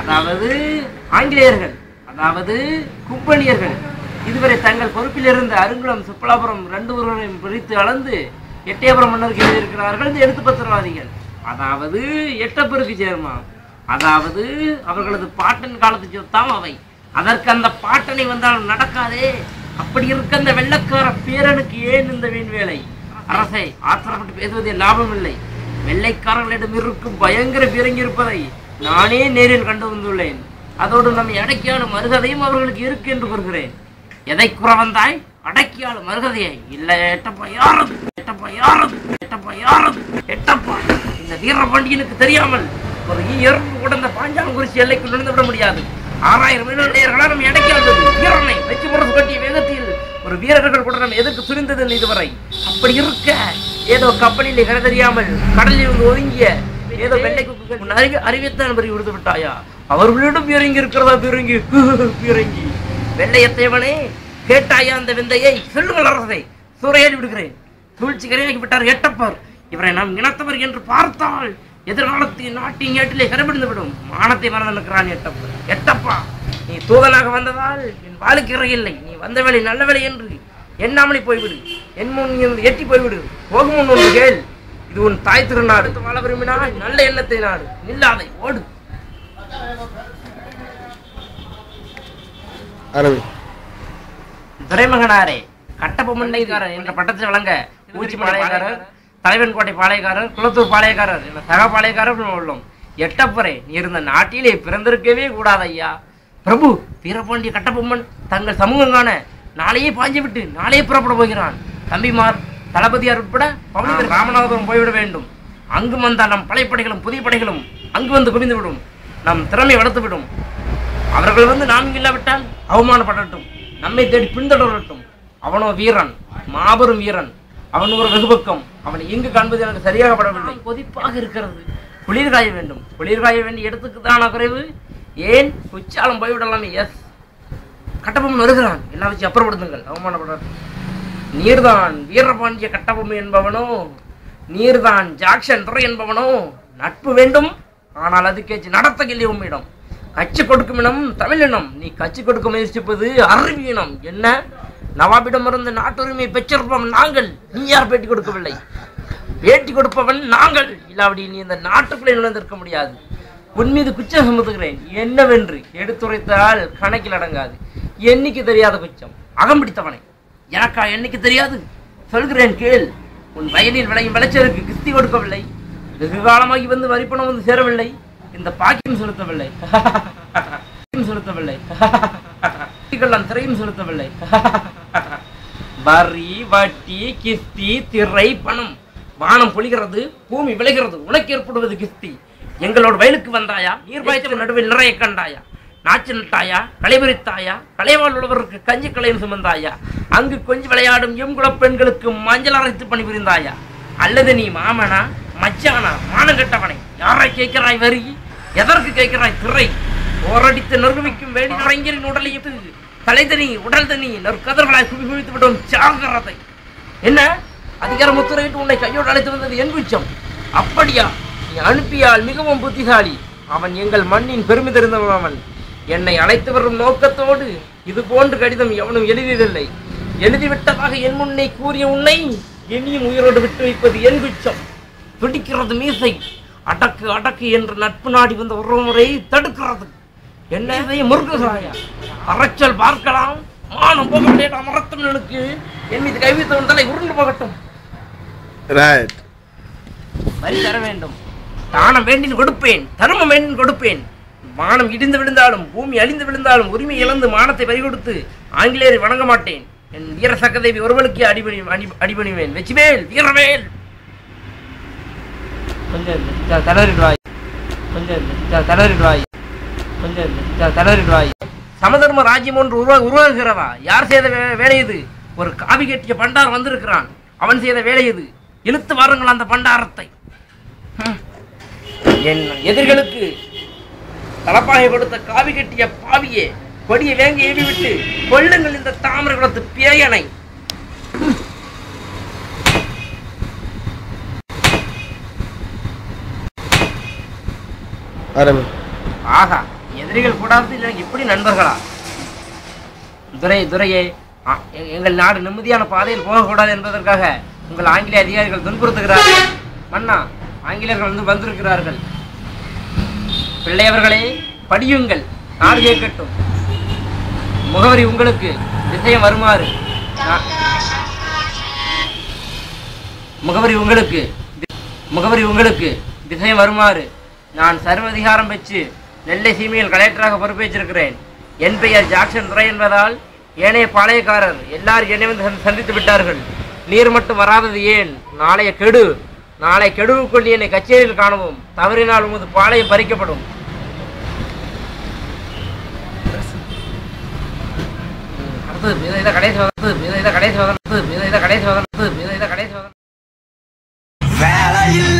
அதாவது ஆங்கிலேயர்கள் அதாவது கும்பனியர்கள் இதுவரை தங்கள் பொறுப்பில் இருந்த அருங்குளம் சுப்பலாபுரம் ரெண்டு ஊர்களையும் பிரித்து அளந்து எட்டயபுரம் மன்னருக்கு எழுதியிருக்கிறார்கள் இந்த எழுத்து பத்திரவாதிகள் அதாவது எட்டப்பெருக்கு சேர்மா அதாவது அவர்களது பாட்டன் காலத்து சொத்தாம் அவை அதற்கு அந்த பாட்டனை வந்தால் நடக்காதே அப்படி இருக்க அந்த வெள்ளக்கார பேரனுக்கு ஏன் இந்த வீண் வேலை அரசை ஆத்திரப்பட்டு பேசுவதில் லாபம் இல்லை வெள்ளைக்காரர்களிடம் இருக்கும் பயங்கர பீரங்கி இருப்பதை நானே நேரில் கண்டு வந்துள்ளேன் அதோடு நம்மை அடக்கியாளும் மருகதையும் அவர்களுக்கு இருக்கு என்று கூறுகிறேன் எதை கூற வந்தாய் அடக்கியாளும் மருகதையை இல்ல எட்டப்பா யாரது எட்டப்பா யாரது எட்டப்பா யாரது எட்டப்பா இந்த வீரபாண்டியனுக்கு தெரியாமல் ஒரு எறும்பு கூட இந்த பாஞ்சாலங்குறிச்சி எல்லைக்குள் நுழைந்து விட முடியாது ஆறாயிரம் இளைஞர்களால் நம்ம அடக்கியாளது வீரனை வெற்றி முரசு கட்டிய வேகத்தில் ஒரு வீரர்கள் கூட நம்ம எதற்கு துணிந்தது இதுவரை அப்படி இருக்க ஏதோ கப்பலிலே கரை தெரியாமல் கடலில் இருந்து ஒதுங்கிய ஏதோ வெள்ளை குக்குகள் உன் அறிவி அறிவித்தான் பறி விடுத்து விட்டாயா அவர்களிடம் பீரங்கி இருக்கிறதா பீரங்கி பீரங்கி வெள்ளையத்தேவனே கேட்டாயா அந்த விந்தையை சொல்லுங்கள் அரசை சூறையாடி விடுகிறேன் சூழ்ச்சி கரையாகி விட்டார் எட்டப்பர் இவரை நாம் இனத்தவர் என்று பார்த்தால் எதிர்காலத்தில் நாட்டின் ஏட்டிலே கரைபிடிந்து விடும் மானத்தை மறந்து நிற்கிறான் எட்டப்பர் எட்டப்பா நீ தூதனாக வந்ததால் என் வாளுக்கு இறையில்லை நீ வந்த வேலை நல்ல வேலை என்று எண்ணாமலே போய்விடு என் முன் இருந்து எட்டி போய்விடு போகும் முன் ஒன்று கேள் இது உன் தாய் திருநாடு வாழ விரும்பினால் நல்ல எண்ணத்தை நாடு நில்லாதை ஓடு ஆரம்பி துரைமகனாரே கட்டபொம்மண்டைக்காரர் என்ற பட்டத்தை வழங்க ஊச்சி பாளையக்காரர் தலைவன் கோட்டை பாளையக்காரர் குளத்தூர் பாளையக்காரர் என்ற சக பாளையக்காரர் உள்ளோம் எட்டப்பரே நீ இருந்த நாட்டிலே பிறந்திருக்கவே கூடாது ஐயா பிரபு வீரபாண்டிய கட்டபொம்மன் தங்கள் சமூகம் காண நாளையே பாஞ்சு விட்டு நாளையே புறப்பட போகிறான் தம்பிமார் தளபதியார் உட்பட பவனிதர் ராமநாதபுரம் போய்விட வேண்டும் அங்கு வந்தால் நம் படைப்படைகளும் புதிய படைகளும் அங்கு வந்து குவிந்து விடும் நம் திறமை வளர்த்து விடும் அவர்கள் வந்து நாம் இல்லாவிட்டால் அவமானப்படட்டும் நம்மை தேடி பின்தொடரட்டும் அவனோ வீரன் மாபெரும் வீரன் அவன் ஒரு வெகுபக்கம் அவனை எங்கு காண்பது எனக்கு சரியாக படவில்லை கொதிப்பாக இருக்கிறது குளிர் காய வேண்டும் குளிர் காய வேண்டிய இடத்துக்கு தானா குறைவு ஏன் உச்சாலம் போய்விடலாமே எஸ் கட்டபொம்மன் வருகிறான் எல்லாம் வச்சு அப்புறப்படுத்துங்கள் அவமானப்படட்டும் நீர்தான் வீரபாண்டிய கட்டபொம்மன் என்பவனோ நீர்தான் ஜாக்சன் துறை என்பவனோ நட்பு வேண்டும் ஆனால் அதுக்கேச்சு நடத்த இல்லை உம்மிடம் கட்சி கொடுக்கும் இனம் தமிழினம் நீ கட்சி கொடுக்க முயற்சிப்பது அறிவியினம் என்ன நவாபிடமிருந்து நாட்டுரிமை பெற்றிருப்போம் நாங்கள் நீ யார் பேட்டி கொடுக்கவில்லை பேட்டி கொடுப்பவன் நாங்கள் இல்லாவிடி நீ இந்த நாட்டுக்குள்ளே நுழைந்திருக்க முடியாது உன் மீது குச்சம் சுமத்துகிறேன் என்னவென்று எடுத்துரைத்தால் கணக்கில் அடங்காது எண்ணிக்கை தெரியாத குச்சம் அகம் பிடித்தவனை எனக்கா எண்ணிக்கை தெரியாது சொல்கிறேன் கேள் உன் வயலில் விளையும் விளைச்சலுக்கு கிஸ்தி கொடுக்கவில்லை வெகு காலமாகி வந்து வரிப்பணம் வந்து சேரவில்லை இந்த பாக்கியம் செலுத்தவில்லை பாக்கியம் செலுத்தவில்லை நான் திரையும் செலுத்தவில்லை வரி வட்டி கிஸ்தி திரை பணம் வானம் பொழிகிறது பூமி விளைகிறது உனக்கு ஏற்படுவது கிஸ்தி எங்களோட வயலுக்கு வந்தாயா நீர்பாய்ச்சல் நடுவில் நிறைய கண்டாயா நாச்சு நட்டாயா களைபறித்தாயா கலைவாழ் உள்ளவருக்கு கஞ்சி கலையும் சுமந்தாயா அங்கு கொஞ்சம் விளையாடும் எம் குலப் பெண்களுக்கு மஞ்சள் அரைத்து பணிபுரிந்தாயா அல்லது நீ மாமனா மச்சானா மானங்கட்டவனை யாரை கேட்கிறாய் வரி எதற்கு கேட்கிறாய் திரை போரடித்து நிர்மிக்கும் வேடி இளைஞரின் உடலையிட்டு தலைதனி உடல் தனி நற்கதர்களாய் குவி குவித்து விட்டோம் ஜாகிரதை என்ன அதிகார முத்துரையிட்டு உன்னை கையோடு அழைத்து வந்தது என் குச்சம் அப்படியா நீ அனுப்பியால் மிகவும் புத்திசாலி அவன் எங்கள் மண்ணின் பெருமை தெரிந்தவன் அவன் என்னை அழைத்து வரும் நோக்கத்தோடு இது போன்று கடிதம் எவனும் எழுதியதில்லை எழுதிவிட்டதாக என் முன்னே கூறிய உன்னை இனியும் உயிரோடு விட்டு வைப்பது என் குச்சம் துடிக்கிறது மீசை அடக்கு அடக்கு என்று நட்பு நாடி வந்த உறவுமுறை தடுக்கிறது என்ன இதை முருகுகிறாயா அரைச்சல் பார்க்கலாம் மானம் போகட்டேன் அமரத்தவனுக்கு என் மீது கைவித்தவன் தலை உருண்டு போகட்டும் ரைட் வரி தர வேண்டும் தானம் வேண்டின் கொடுப்பேன் தர்மம் வேண்டின் கொடுப்பேன் வானம் இடிந்து விழுந்தாலும் பூமி அழிந்து விழுந்தாலும் உரிமை இழந்து மானத்தை பறி கொடுத்து ஆங்கிலேயரை வணங்க மாட்டேன் என் வீர சக்கதேவி ஒருவனுக்கு அடிபணி அடி- அடிபணிவேன் வெச்சிவேல் வீரவேல் கொஞ்சம் இரு, தளரிடுவாய் கொஞ்சம் இரு, தளரிடுவாய் கொஞ்சம் இரு, தளரிடுவாய் சமதர்ம ராஜ்யம் ஒன்று உருவா உருவாகிறவா யார் செய்த வே- வேலை இது ஒரு காவி கட்டிய பண்டார் வந்திருக்கிறான் அவன் செய்த வேலை இது இழுத்து வாருங்கள் அந்த பண்டாரத்தை ஹம். என் எதிரிகளுக்கு தலப்பாகை கொடுத்த காவி கட்டிய பாவியே கொடியை வேங்கி ஏவி விட்டு கொள்ளுங்கள் இந்த தாமரை குளத்து பேயனை ஆரம்பி ஆகா எதிரிகள் கூடாது இல்லை எப்படி நண்பர்களா துரை துரையே ஆ, எ- எங்கள் நாடு நிம்மதியான பாதையில் போகக்கூடாது என்பதற்காக உங்கள் ஆங்கிலேய அதிகாரிகள் துன்புறுத்துகிறார்கள் மன்னா ஆங்கிலேயர்கள் வந்து வந்திருக்கிறார்கள் பிள்ளையவர்களே படியுங்கள் நாடு கேட்கட்டும் முகவரி உங்களுக்கு விஷயம் வருமாறு நான்- முகவரி உங்களுக்கு தி- முகவரி உங்களுக்கு திசையம் வருமாறு நான் சர்வதிகாரம் பெற்று நெல்லை சீமையில் கலெக்டராக பொறுப்பேற்றிருக்கிறேன் என் பெயர் ஜாக்சன் துரை என்பதால் ஏனைய பாளையக்காரர் எல்லாரும் என்னை வந்து சந்தி- சந்தித்து விட்டார்கள் நீர் மட்டும் வராதது ஏன் நாளைய கெடு நாளை கெடுவுக்குள் என்னை கச்சேரியில் காணவும் தவறினால் உமது பாளையம் பறிக்கப்படும் அடுத்தது இதை- இதை கடைசி வதனது இதை- இதை கடைசி வதனது இதை- இதை கடைசி வதனது இதை- இதை கடைசி வதனது வேலையில்